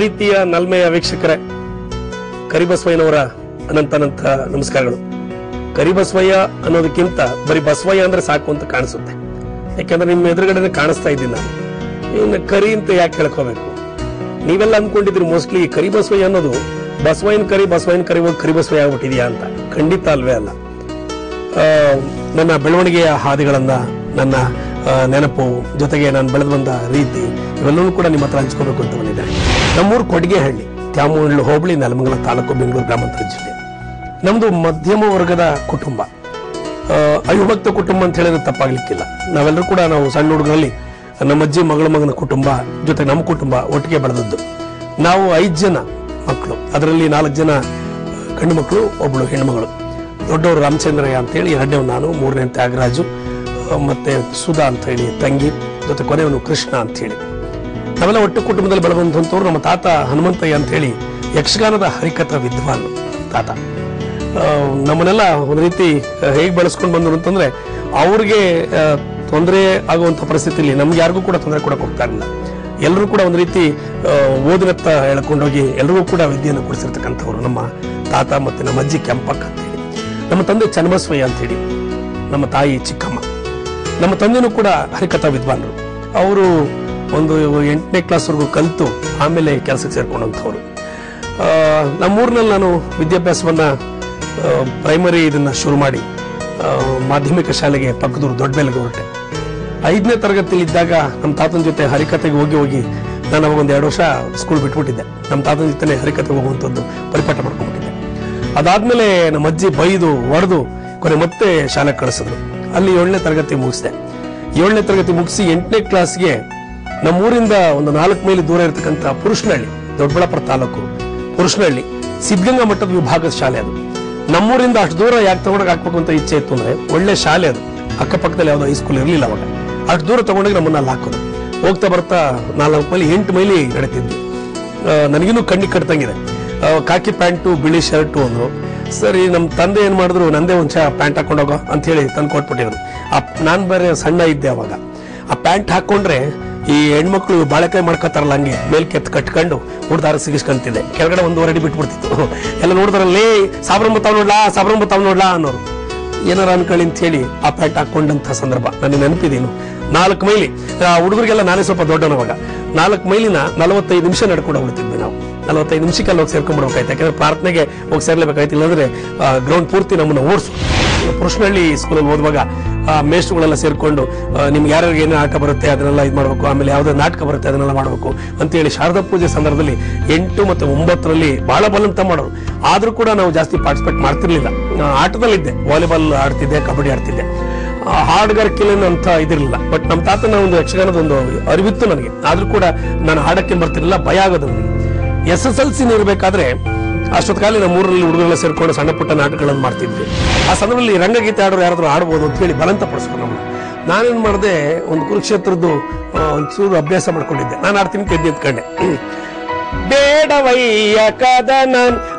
ಪ್ರೀತಿಯ ನಲ್ಮೆಯ ವೀಕ್ಷಕರೇ ಕರಿಬಸವಯ್ಯನವರ ಅನಂತ ನಮಸ್ಕಾರಗಳು ಕರಿಬಸವಯ್ಯ ಅನ್ನೋದಕ್ಕಿಂತ ಬರೀ ಬಸವಯ್ಯ ಅಂದ್ರೆ ಸಾಕು ಅಂತ ಕಾಣಿಸುತ್ತೆ ಯಾಕಂದ್ರೆ ನಿಮ್ಮ ಎದುರುಗಡೆ ಕಾಣಿಸ್ತಾ ಇದ್ದೀನಿ ನಾನು ಇನ್ನು ಕರಿ ಅಂತ ಯಾಕೆ ಹೇಳ್ಕೋಬೇಕು ನೀವೆಲ್ಲ ಅನ್ಕೊಂಡಿದ್ರಿ ಮೋಸ್ಟ್ಲಿ ಕರಿ ಬಸವಯ್ಯ ಅನ್ನೋದು ಬಸವಯ್ಯನ ಕರಿ ಬಸವಯ್ಯನ ಕರಿ ಹೋಗಿ ಕರಿ ಬಸವಯ್ಯ ಆಗ್ಬಿಟ್ಟಿದ್ಯಾ ಅಂತ ಖಂಡಿತ ಅಲ್ವೇ ಅಲ್ಲ ಆ, ನನ್ನ ಬೆಳವಣಿಗೆಯ ಹಾದಿಗಳನ್ನ ನನ್ನ ಆ, ನೆನಪು ಜೊತೆಗೆ ನಾನು ಬೆಳೆದು ಬಂದ ರೀತಿ ಇವೆಲ್ಲವೂ ಕೂಡ ನಿಮ್ಮ ಹತ್ರ ಹಂಚ್ಕೋಬೇಕು ಅಂತ ಬಂದಿದ್ದೇನೆ ನಮ್ಮೂರು ಕೊಡ್ಗೆಹಳ್ಳಿ ತ್ಯಾಮೂರು ಹೋಬಳಿ ನೆಲಮಂಗಲ ತಾಲೂಕು ಬೆಂಗಳೂರು ಗ್ರಾಮಾಂತರ ಜಿಲ್ಲೆ ನಮ್ದು ಮಧ್ಯಮ ವರ್ಗದ ಕುಟುಂಬ ಆ, ಅವಿಭಕ್ತ ಕುಟುಂಬ ಅಂತ ಹೇಳಿದ್ರೆ ತಪ್ಪಾಗ್ಲಿಕ್ಕಿಲ್ಲ ನಾವೆಲ್ಲರೂ ಕೂಡ ನಾವು ಸಣ್ಣ ಹುಡುಗರಲ್ಲಿ ನಮ್ಮ ಅಜ್ಜಿ ಮಗಳ ಮಗನ ಕುಟುಂಬ ಜೊತೆ ನಮ್ಮ ಕುಟುಂಬ ಒಟ್ಟಿಗೆ ಬೆಳೆದದ್ದು ನಾವು ಐದು ಜನ ಮಕ್ಕಳು ಅದರಲ್ಲಿ ನಾಲ್ಕು ಜನ ಗಂಡು ಮಕ್ಕಳು ಒಬ್ಬಳು ಹೆಣ್ಮಗಳು ದೊಡ್ಡವರು ರಾಮಚಂದ್ರಯ್ಯ ಅಂತೇಳಿ ಎರಡನೇವ್ ನಾನು ಮೂರನೇ ತ್ಯಾಗರಾಜು ಆ, ಮತ್ತೆ ಸುಧಾ ಅಂತ ಹೇಳಿ ತಂಗಿ ಜೊತೆ ಕೊನೆಯವನು ಕೃಷ್ಣ ಅಂತ ಹೇಳಿ ನಾವೆಲ್ಲ ಒಟ್ಟು ಕುಟುಂಬದಲ್ಲಿ ಬೆಳೆದಂಥವ್ರು ನಮ್ಮ ತಾತ ಹನುಮಂತಯ್ಯ ಅಂತ ಹೇಳಿ ಯಕ್ಷಗಾನದ ಹರಿಕಥ ವಿದ್ವಾನ್ ತಾತ ಆ, ನಮ್ಮನ್ನೆಲ್ಲ ಒಂದು ರೀತಿ ಹೇಗೆ ಬೆಳೆಸ್ಕೊಂಡು ಬಂದರು ಅಂತಂದ್ರೆ ಅವ್ರಿಗೆ ತೊಂದರೆ ಆಗುವಂಥ ಪರಿಸ್ಥಿತಿಯಲ್ಲಿ ನಮ್ಗೆ ಯಾರಿಗೂ ಕೂಡ ತೊಂದರೆ ಕೊಡಕ್ಕೆ ಹೋಗ್ತಾ ಇರಲಿಲ್ಲ ಎಲ್ಲರೂ ಕೂಡ ಒಂದು ರೀತಿ ಆ, ಓದಿನತ್ತ ಹೇಳ್ಕೊಂಡೋಗಿ ಎಲ್ಲರಿಗೂ ಕೂಡ ವಿದ್ಯೆಯನ್ನು ಕೊಡಿಸಿರ್ತಕ್ಕಂಥವ್ರು ನಮ್ಮ ತಾತ ಮತ್ತೆ ನಮ್ಮ ಅಜ್ಜಿ ಕೆಂಪಕ್ಕ ಅಂತ ಹೇಳಿ ನಮ್ಮ ತಂದೆ ಚನ್ನಬಸವಯ್ಯ ಅಂತ ಹೇಳಿ ನಮ್ಮ ತಾಯಿ ಚಿಕ್ಕಮ್ಮ ನಮ್ಮ ತಂದೆನೂ ಕೂಡ ಹರಿಕಥಾ ವಿದ್ವಾನ್ರು ಅವರು ಒಂದು ಎಂಟನೇ ಕ್ಲಾಸ್ವರೆಗೂ ಕಲಿತು ಆಮೇಲೆ ಕೆಲಸಕ್ಕೆ ಸೇರ್ಕೊಂಡಂಥವ್ರು ಆ, ನಮ್ಮೂರಿನಲ್ಲಿ ನಾನು ವಿದ್ಯಾಭ್ಯಾಸವನ್ನ ಪ್ರೈಮರಿ ಇದನ್ನ ಶುರು ಮಾಡಿ ಆ, ಮಾಧ್ಯಮಿಕ ಶಾಲೆಗೆ ಪಕ್ಕದೂರು ದೊಡ್ಡಬೆಲೆಗೆ ಹೊರಟೆ ಐದನೇ ತರಗತಿಯಲ್ಲಿ ಇದ್ದಾಗ ನಮ್ಮ ತಾತನ ಜೊತೆ ಹರಿಕತೆಗೆ ಹೋಗಿ ಹೋಗಿ ನಾನು ಅವಾಗ ಒಂದು ಎರಡು ವರ್ಷ ಸ್ಕೂಲ್ ಬಿಟ್ಬಿಟ್ಟಿದ್ದೆ ನಮ್ಮ ತಾತನ ಜೊತೆ ಹರಿಕತೆಗೆ ಹೋಗುವಂಥದ್ದು ಪರಿಪಾಠ ಮಾಡ್ಕೊಂಡ್ಬಿಟ್ಟಿದ್ದೆ ಅದಾದ್ಮೇಲೆ ನಮ್ಮ ಅಜ್ಜಿ ಬೈದು ಹೊಡೆದು ಕೊನೆ ಮತ್ತೆ ಶಾಲೆಗೆ ಕಳಿಸಿದ್ರು ಅಲ್ಲಿ ಏಳನೇ ತರಗತಿ ಮುಗಿಸಿದೆ ಏಳನೇ ತರಗತಿ ಮುಗಿಸಿ ಎಂಟನೇ ಕ್ಲಾಸ್ಗೆ ನಮ್ಮೂರಿಂದ ಒಂದು ನಾಲ್ಕು ಮೈಲಿ ದೂರ ಇರತಕ್ಕಂಥ ಪುರುಷನಹಳ್ಳಿ ದೊಡ್ಡಬಳ್ಳಾಪುರ ತಾಲೂಕು ಪುರುಷನಹಳ್ಳಿ ಸಿದ್ಧಗಂಗಾ ಮಟ್ಟದ ವಿಭಾಗದ ಶಾಲೆ ಅದು ನಮ್ಮೂರಿಂದ ಅಷ್ಟು ದೂರ ಯಾಕೆ ತಗೊಂಡೋಗಿ ಹಾಕ್ಬೇಕು ಅಂತ ಇಚ್ಛೆ ಇತ್ತು ಅಂದ್ರೆ ಒಳ್ಳೆ ಶಾಲೆ ಅದು ಅಕ್ಕಪಕ್ಕದಲ್ಲಿ ಯಾವುದೋ ಹೈಸ್ಕೂಲ್ ಇರಲಿಲ್ಲ ಅವಾಗ ಅಷ್ಟು ದೂರ ತಗೊಂಡೋಗಿ ನಮ್ಮನ್ನ ಅಲ್ಲಿ ಹಾಕೋದು ಹೋಗ್ತಾ ಬರ್ತಾ ನಾಲ್ಕು ಮೈಲಿ ಎಂಟು ಮೈಲಿ ನಡೀತಿದ್ವಿ ಆ, ನನಗಿನ್ನೂ ಕಣ್ಣಿಗೆ ಕಟ್ತಂಗಿದೆ ಆ, ಕಾಕಿ ಪ್ಯಾಂಟು ಬಿಳಿ ಶರ್ಟು ಅಂದ್ರು ಸರಿ ನಮ್ಮ ತಂದೆ ಏನ್ ಮಾಡಿದ್ರು ನಂದೇ ಒಂದ್ ಚಾ ಪ್ಯಾಂಟ್ ಹಾಕೊಂಡೋಗೋ ಅಂತ ಹೇಳಿ ತಂದು ಕೊಟ್ಬಿಟ್ಟಿದ್ರು ಆ ನಾನು ಬೇರೆ ಸಣ್ಣ ಇದ್ದೆ ಅವಾಗ ಆ ಪ್ಯಾಂಟ್ ಹಾಕೊಂಡ್ರೆ ಈ ಹೆಣ್ಮಕ್ಳು ಬಾಳೆಕಾಯಿ ಮಾಡ್ಕೊತಾರಲ್ಲ ಹಂಗೆ ಮೇಲ್ ಕೆತ್ ಕಟ್ಕೊಂಡು ಹುಡ್ದಾರ ಸಿಗಿಸ್ಕೊಂತಿದ್ದೆ ಕೆಳಗಡೆ ಒಂದೂವರೆ ಅಡಿ ಬಿಟ್ಬಿಡ್ತಿತ್ತು ಎಲ್ಲ ನೋಡಿದ್ರಲ್ಲೇ ಸಾಬ್ರಂಬ ತಾವ್ ನೋಡ್ಲಾ ಸಾಬ್ರಂಬ ತಾವ್ ನೋಡ್ಲಾ ಅನ್ನೋರು ಏನಾರ ಅನ್ಕೊಳ್ಳಿ ಅಂತ ಹೇಳಿ ಆ ಪ್ಯಾಂಟ್ ಹಾಕೊಂಡಂತ ಸಂದರ್ಭ ನನಗೆ ನೆನಪಿದೇನು ನಾಲ್ಕು ಮೈಲಿ ಆ ಹುಡುಗರಿಗೆಲ್ಲ ನಾನೇ ಸ್ವಲ್ಪ ದೊಡ್ಡನವಾಗ ನಾಲ್ಕು ಮೈಲಿನ ನಲವತ್ತೈದು ನಿಮಿಷ ನಡ್ಕೊಂಡು ಹೋಗ್ತಿದ್ವಿ ನಾವು ನಲವತ್ತೈದು ನಿಮಿಷಕ್ಕೆ ಅಲ್ಲಿ ಹೋಗಿ ಸೇರ್ಕೊಂಡ್ಬಿಡ್ಬೇಕಾಯ್ತು ಯಾಕಂದ್ರೆ ಪ್ರಾರ್ಥನೆಗೆ ಹೋಗಿ ಸೇರ್ಲೇಬೇಕಾಯ್ತು ಇಲ್ಲಾಂದ್ರೆ ಗ್ರೌಂಡ್ ಪೂರ್ತಿ ನಮ್ಮನ್ನ ಓಡಿಸು ಪುರುಷನಹಳ್ಳಿ ಸ್ಕೂಲಲ್ಲಿ ಓದುವಾಗ ಆ ಮೇಷ್ಟ್ರುಗಳೆಲ್ಲ ಸೇರ್ಕೊಂಡು ಆ, ನಿಮ್ಗೆ ಯಾರ್ಯಾರಿಗೆ ಏನೇ ಆಟ ಬರುತ್ತೆ ಅದನ್ನೆಲ್ಲ ಇದು ಮಾಡಬೇಕು ಆಮೇಲೆ ಯಾವುದೇ ನಾಟಕ ಬರುತ್ತೆ ಅದನ್ನೆಲ್ಲ ಮಾಡಬೇಕು ಅಂತೇಳಿ ಶಾರದಾ ಪೂಜೆ ಸಂದರ್ಭದಲ್ಲಿ ಎಂಟು ಮತ್ತು ಒಂಬತ್ತರಲ್ಲಿ ಬಹಳ ಬಲಂತ ಮಾಡೋರು ಆದ್ರೂ ಕೂಡ ನಾವು ಜಾಸ್ತಿ ಪಾರ್ಟಿಸಿಪೇಟ್ ಮಾಡ್ತಿರ್ಲಿಲ್ಲ ಆ, ಆಟದಲ್ಲಿದ್ದೆ ವಾಲಿಬಾಲ್ ಆಡ್ತಿದ್ದೆ ಕಬಡ್ಡಿ ಆಡ್ತಿದ್ದೆ ಆ, ಹಾಡುಗಾರಿಕೆಲೇನು ಅಂತ ಇದಿರಲಿಲ್ಲ ಬಟ್ ನಮ್ಮ ತಾತನ ಒಂದು ಯಕ್ಷಗಾನದ ಒಂದು ಅರಿವಿತ್ತು ನನಗೆ ಆದ್ರೂ ಕೂಡ ನಾನು ಹಾಡಕ್ಕೆ ಬರ್ತಿರ್ಲಿಲ್ಲ ಭಯ ಆಗೋದು ನನಗೆ ಎಸ್ ಎಸ್ ಎಲ್ ಸಿ ಇರಬೇಕಾದ್ರೆ ಅಷ್ಟೊತ್ಕಾಲಿ ನಮ್ಮ ಊರಲ್ಲಿ ಹುಡುಗರೆಲ್ಲ ಸೇರ್ಕೊಂಡು ಸಣ್ಣ ಪುಟ್ಟ ನಾಟಕಗಳನ್ನು ಮಾಡ್ತಿದ್ವಿ ಆ ಸಂದರ್ಭದಲ್ಲಿ ರಂಗಗೀತೆ ಆಡೋರು ಯಾರಾದ್ರೂ ಆಡ್ಬೋದು ಅಂತ ಹೇಳಿ ಬಲಂತ ಪಡಿಸ್ಕೊಂಡು ನಮ್ಮನ್ನ ನಾನೇನ್ ಮಾಡಿದೆ ಒಂದು ಕುರುಕ್ಷೇತ್ರದ್ದು ಆ, ಒಂಚೂರು ಅಭ್ಯಾಸ ಮಾಡ್ಕೊಂಡಿದ್ದೆ ನಾನು ಆಡ್ತೀನಿ ಅಂತ ಎದ್ದು ಎತ್ಕೊಂಡೆ ಬೇಡವಯ್ಯ ಕದನ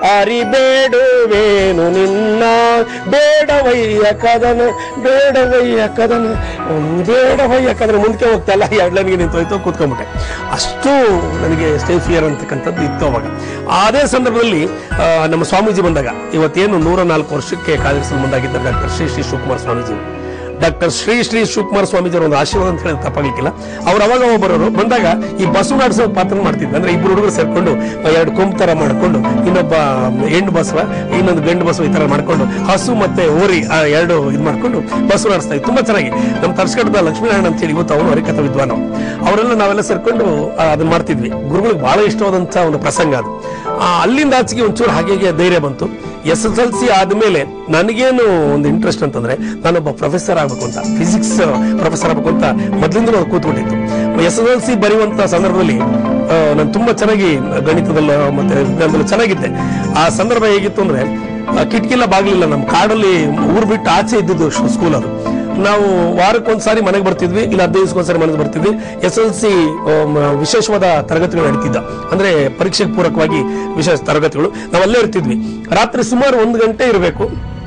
ಅರಿಬೇಡುವೇನು ನಿನ್ನ ಬೇಡವಯ್ಯ ಕದನ ಬೇಡವಯ್ಯ ಕದನ ಬೇಡವಯ್ಯ ಕದನ ಮುಂದಕ್ಕೆ ಹೋಗ್ತಲ್ಲ ಎರಡ್ಲನಿಗೆ ನಿಂತೋಯ್ತು ಕೂತ್ಕೊಂಡ್ಬಿಟ್ಟೆ ಅಷ್ಟು ನನಗೆ ಸ್ಟೇಜ್ ಫಿಯರ್ ಅಂತಕ್ಕಂಥದ್ದು ಇತ್ತು ಅವಾಗ ಅದೇ ಸಂದರ್ಭದಲ್ಲಿ ಆ, ನಮ್ಮ ಸ್ವಾಮೀಜಿ ಬಂದಾಗ ಇವತ್ತೇನು ನೂರ ನಾಲ್ಕು ವರ್ಷಕ್ಕೆ ಕಾಂಗ್ರೆಸ್ ಮುಂದಾಗಿದ್ದ ಡಾಕ್ಟರ್ ಶ್ರೀ ಶ್ರೀ ಶಿವಕುಮಾರ್ ಸ್ವಾಮೀಜಿ ಡಾಕ್ಟರ್ ಶ್ರೀ ಶ್ರೀ ಶಿವಕುಮಾರ ಸ್ವಾಮೀಜಿಯವರ ಒಂದು ಆಶೀರ್ವಾದ ಅಂತ ಹೇಳಿದ್ರೆ ತಪ್ಪಾಗ್ಲಿಕ್ಕಿಲ್ಲ ಅವ್ರು ಅವಾಗ ಅವಾಗ ಬರೋರು ಬಂದಾಗ ಈ ಬಸವ ನಡೆಸೋ ಪಾತ್ರ ಮಾಡ್ತಿದ್ವಿ ಅಂದ್ರೆ ಇಬ್ರು ಹುಡುಗರು ಸೇರ್ಕೊಂಡು ಎರಡು ಕೊಂಬ್ ತರ ಮಾಡ್ಕೊಂಡು ಇನ್ನೊಬ್ಬ ಹೆಣ್ಣು ಬಸವ ಇನ್ನೊಂದು ಗಂಡು ಬಸವ ಈ ತರ ಮಾಡ್ಕೊಂಡು ಹಸು ಮತ್ತೆ ಓರಿ ಆ ಎರಡು ಇದು ಮಾಡ್ಕೊಂಡು ಬಸವ ನಡೆಸ್ತಾ ಇದ್ವಿ ತುಂಬಾ ಚೆನ್ನಾಗಿ ನಮ್ಮ ತರ್ಸ್ಕಟ್ಟದ ಲಕ್ಷ್ಮೀನಾರಾಯಣ ಅಂತ ಹೇಳಿ ಇವತ್ತು ಅವನು ಹರಿಕಥ ವಿದ್ವಾನ ಅವರೆಲ್ಲ ನಾವೆಲ್ಲ ಸೇರ್ಕೊಂಡು ಆ, ಅದನ್ನ ಮಾಡ್ತಿದ್ವಿ ಗುರುಗಳಿಗೆ ಬಹಳ ಇಷ್ಟವಾದಂತ ಒಂದು ಪ್ರಸಂಗ ಅದು ಆ, ಅಲ್ಲಿಂದ ಆಚೆಗೆ ಒಂಚೂರು ಹಾಗೆ ಹೀಗೆ ಧೈರ್ಯ ಬಂತು ಎಸ್ ಎಸ್ ಎಲ್ ಸಿ ಆದ್ಮೇಲೆ ನನಗೇನು ಒಂದು ಇಂಟ್ರೆಸ್ಟ್ ಅಂತಂದ್ರೆ ನಾನೊಬ್ಬ ಪ್ರೊಫೆಸರ್ ಆಗ್ಬೇಕು ಅಂತ ಫಿಸಿಕ್ಸ್ ಪ್ರೊಫೆಸರ್ ಆಗ್ಬೇಕು ಅಂತ ಮೊದಲಿಂದಲೂ ಅದು ಕೂತ್ಬಿಟ್ಟಿತ್ತು ಎಸ್ ಎಸ್ ಎಲ್ ಸಿ ಬರೆಯುವಂತ ಸಂದರ್ಭದಲ್ಲಿ ಆ, ನಾನು ತುಂಬಾ ಚೆನ್ನಾಗಿ ಗಣಿತದಲ್ಲ ಮತ್ತೆ ವಿಜ್ಞಾನದಲ್ಲೂ ಚೆನ್ನಾಗಿದ್ದೆ ಆ ಸಂದರ್ಭ ಹೇಗಿತ್ತು ಅಂದ್ರೆ ಆ, ಕಿಟಕಿಲ್ಲ ಬಾಗ್ಲಿಲ್ಲ ನಮ್ಮ ಕಾಡಲ್ಲಿ ಊರ್ ಬಿಟ್ಟು ಆಚೆ ಇದ್ದಿದ್ದು ಸ್ಕೂಲ್ ಅದು ನಾವು ವಾರಕ್ಕೊಂದ್ಸಾರಿ ಮನೆಗೆ ಬರ್ತಿದ್ವಿ ಇಲ್ಲ ಹದಿನೈದು ದಿವಸಕ್ಕೊಂದ್ಸಾರಿ ಮನೆಗೆ ಬರ್ತಿದ್ವಿ ಎಸ್ ಎಲ್ ಸಿ ವಿಶೇಷವಾದ ತರಗತಿಗಳು ನಡೀತಿದ್ದ ಅಂದ್ರೆ ಪರೀಕ್ಷೆಗೆ ಪೂರಕವಾಗಿ ವಿಶೇಷ ತರಗತಿಗಳು ನಾವು ಅಲ್ಲೇ ಇರ್ತಿದ್ವಿ ರಾತ್ರಿ ಸುಮಾರು ಒಂದು ಗಂಟೆ ಇರಬೇಕು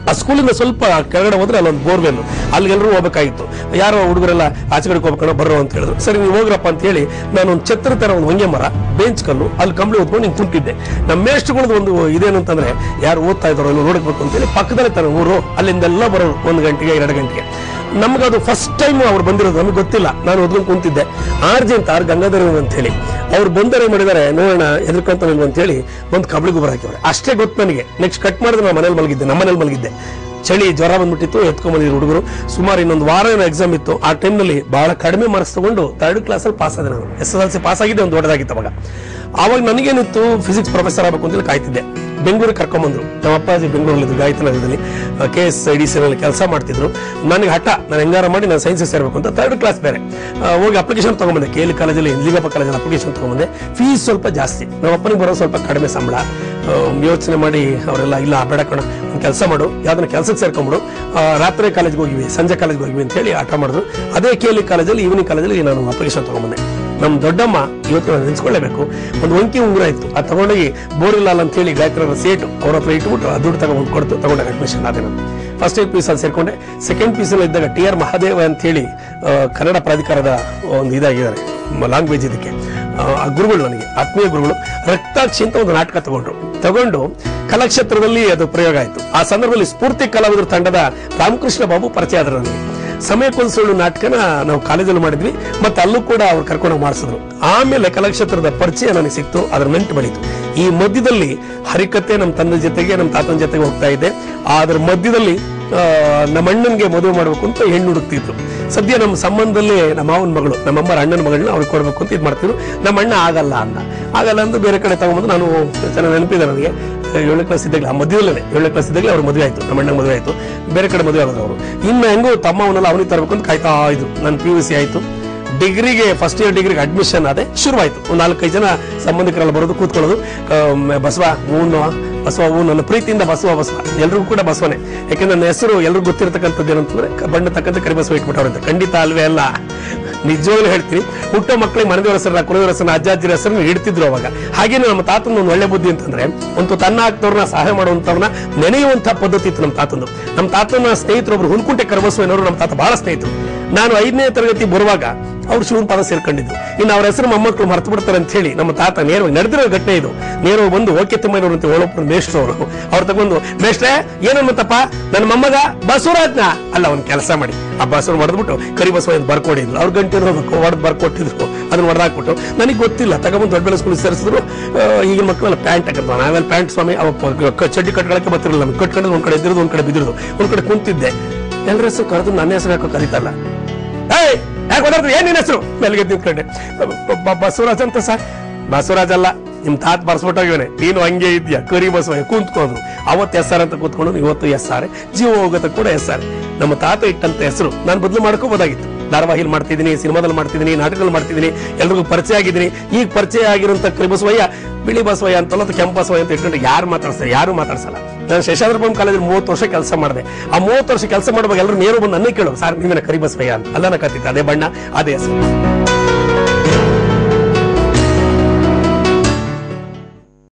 ಆ ಸ್ಕೂಲಿಂದ ಸ್ವಲ್ಪ ಕೆಳಗಡೆ ಹೋದ್ರೆ ಅಲ್ಲೊಂದು ಬೋರ್ವೆಲ್ ಅಲ್ಲಿ ಎಲ್ಲರೂ ಹೋಗ್ಬೇಕಾಗಿತ್ತು ಯಾರೋ ಹುಡುಗರೆಲ್ಲ ಆಚೆ ಕಡೆಗೆ ಹೋಗ್ಬೇಕಣ ಬರ್ರೋ ಅಂತ ಹೇಳಿದ್ರು ಸರಿ ನೀವು ಹೋಗ್ರಪ್ಪ ಅಂತ ಹೇಳಿ ನಾನು ಒಂದು ಛತ್ರ ತರ ಒಂದು ಹೊಂಗೆ ಮರ ಬೆಂಚ್ ಕಲ್ಲು ಅಲ್ಲಿ ಕಂಬಳಿ ಹೊತ್ಕೊಂಡು ಹಿಂಗೆ ಕುಂತಿದ್ದೆ ನಮ್ಮ ಮೇಷ್ಟ್ರಗಳದ್ದು ಒಂದು ಇದೇನು ಅಂತಂದ್ರೆ ಯಾರು ಓದ್ತಾ ಇದ್ದಾರೋ ಅಲ್ಲಿ ನೋಡಬೇಕು ಅಂತೇಳಿ ಪಕ್ಕದಲ್ಲೇ ತರ ಊರು ಅಲ್ಲಿಂದೆಲ್ಲ ಬರೋರು ಒಂದು ಗಂಟೆಗೆ ಎರಡು ಗಂಟೆಗೆ ನಮ್ಗದು ಫಸ್ಟ್ ಟೈಮ್ ಅವ್ರು ಬಂದಿರೋದು ನಮಗೆ ಗೊತ್ತಿಲ್ಲ ನಾನು ಓದ್ಕೊಂಡು ಕುಂತಿದ್ದೆ ಆರ್ಜಿ ಅಂತ ಆರ್ ಗಂಗಾಧರ ಅಂತ ಹೇಳಿ ಅವ್ರು ಬಂದರೆ ಮಾಡಿದ್ದಾರೆ ನೋಡೋಣ ಎದ್ರಕೊಂತ ಅಂತ ಹೇಳಿ ಒಂದು ಕಬಳಿ ಗೊಬ್ಬರ ಹಾಕಿವ್ರೆ ಅಷ್ಟೇ ಗೊತ್ತು ನನಗೆ ನೆಕ್ಸ್ಟ್ ಕಟ್ ಮಾಡಿದ್ರೆ ನಾನು ಮನೇಲಿ ಮಲಗಿದ್ದೆ ನಮ್ಮ ಮನೇಲಿ ಮಲಗಿದ್ದೆ ಚಳಿ ಜ್ವರ ಬಂದ್ಬಿಟ್ಟಿತ್ತು ಎತ್ಕೊಂಡ್ಬಂದಿದ್ರು ಹುಡುಗರು ಸುಮಾರು ಇನ್ನೊಂದು ವಾರ ಏನೋ ಎಕ್ಸಾಮ್ ಇತ್ತು ಆ ಟೈಮ್ನಲ್ಲಿ ಬಹಳ ಕಡಿಮೆ ಮಾರ್ಕ್ಸ್ ತಗೊಂಡು ಥರ್ಡ್ ಕ್ಲಾಸಲ್ಲಿ ಪಾಸ್ ಆದೆ ನಾನು S S L C pass ಆಗಿದ್ದೆ ಒಂದು ದೊಡ್ಡದಾಗಿತ್ತು ಅವಾಗ ಆವಾಗ ನನಗೇನಿತ್ತು ಫಿಸಿಕ್ಸ್ ಪ್ರೊಫೆಸರ್ ಆಗಬೇಕು ಅಂತೇಳಿ ಕಾಯ್ತಿದ್ದೆ ಬೆಂಗಳೂರಿಗೆ ಕರ್ಕೊಂಬಂದ್ರು ನಮ್ಮ ಅಪ್ಪಾಜಿ ಬೆಂಗಳೂರಲ್ಲಿ ಗಾಯತನಗರದಲ್ಲಿ ಕೆ ಎಸ್ ಐ ಡಿ ನಲ್ಲಿ ಕೆಲಸ ಮಾಡ್ತಿದ್ರು ನನಗೆ ಹಠ ನಾನು ಹೆಂಗಾರ ಮಾಡಿ ನಾನು ಸೈನ್ಸ್ ಸೇರಬೇಕು ಅಂತ ಥರ್ಡ್ ಕ್ಲಾಸ್ ಬೇರೆ ಆ, ಹೋಗಿ ಅಪ್ಲಿಕೇಶನ್ ತಗೊಂಬಂದೆ ಕೆ ಎಲ್ ಕಾಲೇಜಲ್ಲಿ ಲಿಂಗಪ್ಪ ಕಾಲೇಜಲ್ಲಿ ಅಪ್ಲಿಕೇಶನ್ ತಗೊಂಬಂದೆ ಫೀಸ್ ಸ್ವಲ್ಪ ಜಾಸ್ತಿ ನಮ್ಮ ಅಪ್ಪನಿಗೆ ಬರೋ ಸ್ವಲ್ಪ ಕಡಿಮೆ ಸಂಬಳ ಆ, ಯೋಚನೆ ಮಾಡಿ ಅವರೆಲ್ಲ ಇಲ್ಲ ಬೇಡ ಕಣ ಒಂದು ಕೆಲಸ ಮಾಡು ಯಾವ್ದನ್ನ ಕೆಲಸಕ್ಕೆ ಸೇರ್ಕೊಂಬಿಡು ಆ, ರಾತ್ರಿ ಕಾಲೇಜ್ಗೆ ಹೋಗಿವಿ ಸಂಜೆ ಕಾಲೇಜ್ಗೆ ಹೋಗಿವಿ ಅಂತ ಹೇಳಿ ಆಟ ಮಾಡಿದ್ರು ಅದೇ ಕೆ ಎಲ್ ಕಾಲೇಜಲ್ಲಿ ಈವ್ನಿಂಗ್ ಕಾಲೇಜಲ್ಲಿ ನಾನು ಅಪ್ಲಿಕೇಶನ್ ತಗೊಂಬಂದೆ ನಮ್ಮ ದೊಡ್ಡಮ್ಮ ಇವತ್ತು ನಾನು ನೆನ್ಸ್ಕೊಳ್ಳೇಬೇಕು ಒಂದು ಒಂಕಿ ಉಂಗುರ ಇತ್ತು ಅದು ತಗೊಂಡೋಗಿ ಬೋರಿಲಾಲ್ ಅಂತ ಹೇಳಿ ಗಾಯತ್ರಿ ಸೇಟು ಅವ್ರ ಹತ್ರ ಇಟ್ಬಿಟ್ಟು ಆ ದುಡ್ಡು ತಗೊಂಡು ಕೊಡ್ತು ತಗೊಂಡಾಗ ಅಡ್ಮಿಷನ್ ಆದೆ ನಾನು ಫಸ್ಟ್ ಏಡ್ ಪೀಸ್ ಅಲ್ಲಿ ಸೇರ್ಕೊಂಡೆ ಸೆಕೆಂಡ್ ಪೀಸ್ ಅಲ್ಲಿ ಇದ್ದಾಗ ಟಿ ಆರ್ ಮಹಾದೇವ ಅಂತ ಹೇಳಿ ಆ, ಕನ್ನಡ ಪ್ರಾಧಿಕಾರದ ಒಂದು ಇದಾಗಿದ್ದಾರೆ ಲ್ಯಾಂಗ್ವೇಜ್ ಇದಕ್ಕೆ ಆ, ಆ ಗುರುಗಳು ನನಗೆ ಆತ್ಮೀಯ ಗುರುಗಳು ರಕ್ತಾಕ್ಷಿ ಅಂತ ಒಂದು ನಾಟಕ ತಗೊಂಡ್ರು ತಗೊಂಡು ಕಲಾಕ್ಷೇತ್ರದಲ್ಲಿ ಅದು ಪ್ರಯೋಗ ಆಯಿತು ಆ ಸಂದರ್ಭದಲ್ಲಿ ಸ್ಫೂರ್ತಿ ಕಲಾವಿದರ ತಂಡದ ರಾಮಕೃಷ್ಣ ಬಾಬು ಪರಿಚಯ ಆದ್ರು ನನಗೆ ಸಮಯಕ್ಕೊಂದು ಸುಳ್ಳು ನಾಟಕನ ನಾವು ಕಾಲೇಜಲ್ಲಿ ಮಾಡಿದ್ವಿ ಮತ್ತೆ ಅಲ್ಲೂ ಕೂಡ ಅವ್ರು ಕರ್ಕೊಂಡು ಮಾಡಿಸಿದ್ರು ಆಮೇಲೆ ಕಲಾಕ್ಷೇತ್ರದ ಪರಿಚಯ ನನಗೆ ಸಿಕ್ತು ಅದ್ರ ನೆಂಟು ಬೆಳೀತು ಈ ಮಧ್ಯದಲ್ಲಿ ಹರಿಕತೆ ನಮ್ಮ ತಂದೆ ಜೊತೆಗೆ ನಮ್ಮ ತಾತನ ಜೊತೆಗೆ ಹೋಗ್ತಾ ಇದ್ದೆ ಅದ್ರ ಮಧ್ಯದಲ್ಲಿ ಆ, ನಮ್ಮ ಅಣ್ಣನ್ಗೆ ಮದುವೆ ಮಾಡ್ಬೇಕು ಅಂತ ಹೆಣ್ಣು ಹುಡುಕ್ತಿದ್ರು ಸದ್ಯ ನಮ್ಮ ಸಂಬಂಧದಲ್ಲಿ ನಮ್ಮ ಮಾವನ ಮಗಳು ನಮ್ಮ ಅಮ್ಮರ ಅಣ್ಣನ ಮಗಳನ್ನ ಅವ್ರಿಗೆ ಕೊಡ್ಬೇಕು ಅಂತ ಇದು ಮಾಡ್ತಿದ್ರು ನಮ್ಮ ಅಣ್ಣ ಆಗಲ್ಲ ಅಂದ ಆಗಲ್ಲ ಅಂತ ಬೇರೆ ಕಡೆ ತಗೊಂಬಂದು ನಾನು ಚೆನ್ನಾಗಿ ನೆನಪಿದೆ ನನಗೆ ಏಳನೇ ಕ್ಲಾಸ್ ಇದ್ದಾಗಲೇ ಆ ಮಧ್ಯದಲ್ಲೇ ಏಳನೇ ಕ್ಲಾಸ್ ಇದ್ದಾಗಲೇ ಅವ್ರ ಮದುವೆ ಆಯ್ತು ನಮ್ಮ ಅಣ್ಣನ ಮದುವೆ ಆಯ್ತು ಬೇರೆ ಕಡೆ ಮದುವೆ ಆಗೋದು ಅವರು ಇನ್ನು ಹೆಂಗೋ ತಮ್ಮ ಅವನ್ನೆಲ್ಲ ಅವನಿಗೆ ತರಬೇಕು ಅಂತ ಕಾಯ್ತಾ ಇದ್ರು ನನ್ನ ಪಿ ಯು ಸಿ ಆಯ್ತು ಡಿಗ್ರಿಗೆ ಫಸ್ಟ್ ಇಯರ್ ಡಿಗ್ರಿಗೆ ಅಡ್ಮಿಷನ್ ಆದೆ ಶುರುವಾಯ್ತು ಒಂದು ನಾಲ್ಕೈದು ಜನ ಸಂಬಂಧಿಕರೆಲ್ಲ ಬರೋದು ಕೂತ್ಕೊಳ್ಳೋದು ಆ, ಮ- ಬಸವ ಹೂನು ಬಸವ ಹೂ ನನ್ನ ಪ್ರೀತಿಯಿಂದ ಬಸವ ಬಸವ ಎಲ್ರಿಗೂ ಕೂಡ ಬಸವನೇ ಯಾಕೆಂದ್ರೆ ನನ್ನ ಹೆಸರು ಎಲ್ರಿಗೂ ಗೊತ್ತಿರತಕ್ಕಂಥದ್ದು ಏನಂತಂದ್ರೆ ಕ- ಬಣ್ಣ ತಕ್ಕಂತೆ ಕರಿ ಬಸವ ಇಟ್ಬಿಟ್ಟವ್ರಂತೆ ಖಂಡಿತ ಅಲ್ವೇ ಅಲ್ಲ ನಿಜವಾಗ್ಲೂ ಹೇಳ್ತೀನಿ ಹುಟ್ಟೋ ಮಕ್ಕಳಿಗೆ ಮನೆದೇವರ ಹೆಸರನ್ನ ಕುಲದೇವರ ಹೆಸರನ್ನ ಅಜ್ಜಾಜಿರ ಹೆಸರನ್ನ ಇಡ್ತಿದ್ರು ಅವಾಗ ಹಾಗೇನೆ ನಮ್ಮ ತಾತನ ಒಂದು ಒಳ್ಳೆ ಬುದ್ಧಿ ಅಂತಂದ್ರೆ ಒಂದು ತನ್ನ ಆಗ್ತವ್ರನ್ನ ಸಹಾಯ ಮಾಡುವಂತವ್ರನ್ನ ನೆನೆಯುವಂತ ಪದ್ಧತಿ ಇತ್ತು ನಮ್ಮ ತಾತಂದು ನಮ್ಮ ತಾತನ ಸ್ನೇಹಿತರು ಒಬ್ರು ಹುಲ್ಕುಂಟೆ ಕರಬಸವನವರು ನಮ್ಮ ತಾತ ಬಹಳ ಸ್ನೇಹಿತರು ನಾನು ಐದನೇ ತರಗತಿ ಬರುವಾಗ ಅವ್ರು ಶಿವನ ಪಾದ ಸೇರ್ಕೊಂಡಿದ್ದು ಇನ್ನು ಅವ್ರ ಹೆಸರು ಮೊಮ್ಮಕ್ಕಳು ಮರ್ತು ಬಿಡ್ತಾರೆ ಅಂತ ಹೇಳಿ ನಮ್ಮ ತಾತ ನೇರವಾಗಿ ನಡೆದಿರೋ ಘಟನೆ ಇದು ನೇರವಾಗಿ ಬಂದು ಓಕೆ ತುಮ್ಮನವರು ಅಂತ ಒಳಪುರ ಮೇಷ್ಟ್ರು ಅವರು ಅವ್ರು ತಗೊಂಡು ಮೇಷ್ಟ್ರೆ ಏನನ್ನತ್ತಪ್ಪ ನನ್ನ ಮೊಮ್ಮಗ ಬಸವರಾಜ್ನ ಅಲ್ಲ ಅವ್ನು ಕೆಲಸ ಮಾಡಿ ಆ ಬಸವನ್ ಹೊಡೆದ್ಬಿಟ್ಟು ಕರಿ ಬಸವ ಅಂತ ಬರ್ಕೊಡಿದ್ರು ಅವ್ರ ಗಂಟೆ ಹೋಗ್ಬೇಕು ಹೊಡೆದು ಬರ್ಕೊಟ್ಟಿದ್ರು ಅದನ್ನ ಹೊಡೆದಾಕ್ಬಿಟ್ಟು ನನಗೆ ಗೊತ್ತಿಲ್ಲ ತಗೊಂಬಂದು ದೊಡ್ಡ ಬೆಳೆ ಸ್ಕೂಲ್ ಸೇರಿಸಿದ್ರು ಆ, ಈಗಿನ ಮಕ್ಕಳೆಲ್ಲ ಪ್ಯಾಂಟ್ ಹಾಕಿದ್ವು ನಾವೆಲ್ಲ ಪ್ಯಾಂಟ್ ಸ್ವಾಮಿ ಅವ ಪ- ಕ- ಚಡ್ಡಿ ಕಟ್ಕೊಳಕ್ಕೆ ಬರ್ತಿರಲಿಲ್ಲ ನಮ್ಗೆ ಕಟ್ಕೊಂಡು ಒಂದ್ ಕಡೆ ಇದ್ರದ್ದು ಒಂದ್ ಕಡೆ ಬಿದ್ದಿರೋದು ಒಂದ್ ಕಡೆ ಕುಂತಿದ್ದೆ ಎಲ್ಲರ ಹೆಸರು ಕರೆದು ನನ್ನ ಹೆಸರು ಯಾಕೋ ಕರೀತಾರಲ್ಲ ಏಯ್ ಯಾಕೆ ಓದಾಡ್ತಾರೆ ಏನ್ ನಿನ್ನ ಹೆಸರು ಬೆಳಗ್ಗೆ ನಿಂತ್ಕೊಂಡೆ ಬ- ಬ- ಬಸವರಾಜ್ ಅಂತ ಸರ್ ಬಸವರಾಜ್ ಅಲ್ಲ ನಿಮ್ ತಾತ ಬರ್ಸ್ಬಿಟ್ಟೋಗಿವನೆ ನೀನು ಹಂಗೆ ಇದ್ಯಾ ಕರಿ ಬಸವ ಕೂತ್ಕೊಂಡ್ರು ಅವತ್ತು ಎಸ್ ಆರ್ ಅಂತ ಕೂತ್ಕೊಂಡು ಇವತ್ತು ಎಸ್ ಆರ್ ಜೀವ ಹೋಗೋತ ಕೂಡ ಎಸ್ ಆರ್ ನಮ್ಮ ತಾತ ಇಟ್ಟಂತ ಹೆಸರು ನಾನು ಬದಲು ಮಾಡ್ಕೋಬೋದಾಗಿತ್ತು ಧಾರಾವಾಹಿಲ್ ಮಾಡ್ತಿದ್ದೀನಿ ಸಿನಿಮಾದಲ್ಲಿ ಮಾಡ್ತಿದ್ದೀನಿ ನಾಟಕದಲ್ಲಿ ಮಾಡ್ತಿದ್ದೀನಿ ಎಲ್ರಿಗೂ ಪರಿಚಯ ಆಗಿದ್ದೀನಿ ಈಗ ಪರಿಚಯ ಆಗಿರುವಂತ ಕರಿ ಬಸವಯ್ಯ ಬಿಳಿ ಬಸವಯ್ಯ ಅಂತಲ್ಲ ಅಥವಾ ಕೆಂಪು ಬಸವಯ್ಯ ಅಂತ ಇಟ್ಕೊಂಡು ಯಾರು ಮಾತಾಡ್ತಾರೆ ಯಾರು ಮಾತಾಡ್ಸಲ್ಲ ನಾನು ಶೇಷಾದ್ರಪುರಂ ಕಾಲೇಜಲ್ಲಿ ಮೂವತ್ತು ವರ್ಷ ಕೆಲಸ ಮಾಡಿದೆ ಆ ಮೂವತ್ತು ವರ್ಷ ಕೆಲಸ ಮಾಡುವಾಗ ಎಲ್ಲರೂ ನೇರು ಬಂದು ನನ್ನೇ ಕೇಳೋ ಸರ್ ನೀವೇನ ಕರಿ ಬಸವಯ್ಯ ಅಂತ ಅಲ್ಲ ಕತ್ತಿತ್ತು ಅದೇ ಬಣ್ಣ ಅದೇ ಹೆಸರು